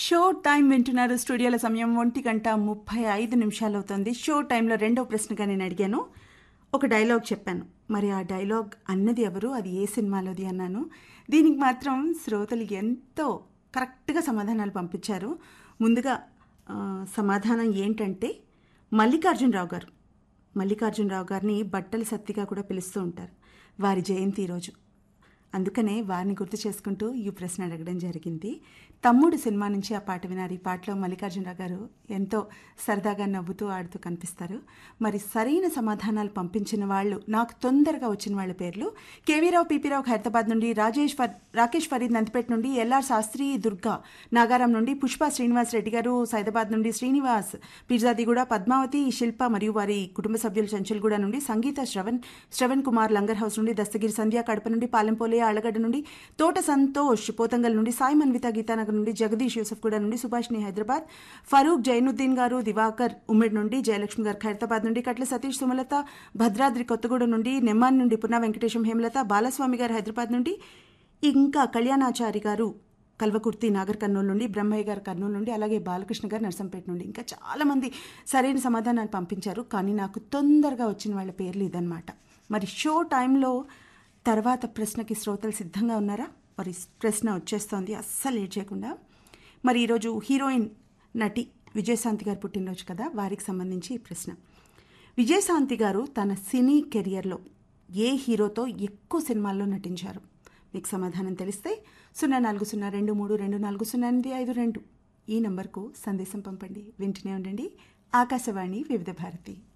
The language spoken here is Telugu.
షో టైం వింటున్నారు స్టూడియోల సమయం ఒంటి గంట ముప్పై ఐదు నిమిషాలు అవుతుంది షో టైంలో రెండవ ప్రశ్నగా నేను అడిగాను ఒక డైలాగ్ చెప్పాను మరి ఆ డైలాగ్ అన్నది ఎవరు అది ఏ సినిమాలోది అన్నాను దీనికి మాత్రం శ్రోతలు ఎంతో కరెక్ట్గా సమాధానాలు పంపించారు ముందుగా ఆ, సమాధానం ఏంటంటే మల్లికార్జునరావు గారు మల్లికార్జునరావు గారిని బట్టల సత్తిగా కూడా పిలుస్తూ ఉంటారు వారి జయంతి ఈరోజు అందుకనే వారిని గుర్తు చేసుకుంటూ ఈ ప్రశ్న అడగడం జరిగింది తమ్ముడు సినిమా నుంచి ఆ పాట వినారు ఈ పాటలో మల్లికార్జునరావు గారు ఎంతో సరదాగా నవ్వుతూ ఆడుతూ కనిపిస్తారు మరి సరైన సమాధానాలు పంపించిన వాళ్ళు నాకు తొందరగా వచ్చిన వాళ్ళ పేర్లు కేవీరావు పీపీరావు హైదరాబాద్ నుండి రాజేష్ ఫర్ రాకేష్ ఫరీద్ నందిపేట నుండి ఎల్ఆర్ శాస్త్రి దుర్గా నాగారం నుండి పుష్ప శ్రీనివాస్ రెడ్డి గారు సైదాబాద్ నుండి శ్రీనివాస్ పిర్జాదిగూడ పద్మావతి శిల్ప మరియు వారి కుటుంబ సభ్యులు చంచల్గూడ నుండి సంగీత శ్రవణ్ శ్రవణ్ కుమార్ లంగర్ హౌస్ నుండి దస్తగిరి సంధ్య కడప నుండి పాలెంపోలే ఆళ్లగడ్డ నుండి తోట సంతోష్ పోతంగల్ నుండి సాయి మన్విత గీతానగర్ నుండి జగదీష్ యూసఫ్గూడ నుండి సుభాష్ని హైదరాబాద్ ఫరూక్ జైనుద్దీన్ గారు దివాకర్ ఉమ్మడి నుండి జయలక్ష్మి గారు ఖైరతాబాద్ నుండి కట్ల సతీష్ సుమలత భద్రాద్రి కొత్తగూడ నుండి నెమ్మాన్ నుండి పున్నా వెంకటేశం హేమలత బాలస్వామి గారు హైదరాబాద్ నుండి ఇంకా కళ్యాణాచారి గారు కల్వకుర్తి నాగర్ కర్నూలు నుండి బ్రహ్మయ్య గారు కర్నూలు నుండి అలాగే బాలకృష్ణ గారు నర్సంపేట నుండి ఇంకా చాలామంది సరైన సమాధానాలు పంపించారు కానీ నాకు తొందరగా వచ్చిన వాళ్ళ పేర్లు ఇదన్నమాట మరి షో టైంలో తర్వాత ప్రశ్నకి శ్రోతలు సిద్ధంగా ఉన్నారా మరి ప్రశ్న వచ్చేస్తోంది అస్సలు లేట్ చేయకుండా మరి ఈరోజు హీరోయిన్ నటి విజయశాంతి గారు పుట్టినరోజు కదా వారికి సంబంధించి ఈ ప్రశ్న విజయశాంతి గారు తన సినీ కెరియర్లో ఏ హీరోతో ఎక్కువ సినిమాల్లో నటించారు మీకు సమాధానం తెలిస్తే సున్నా నాలుగు సున్నా రెండు మూడు రెండు నాలుగు సున్నా ఎనిమిది ఐదు రెండు ఈ నంబర్కు సందేశం పంపండి వింటూనే ఉండండి ఆకాశవాణి వివిధ భారతి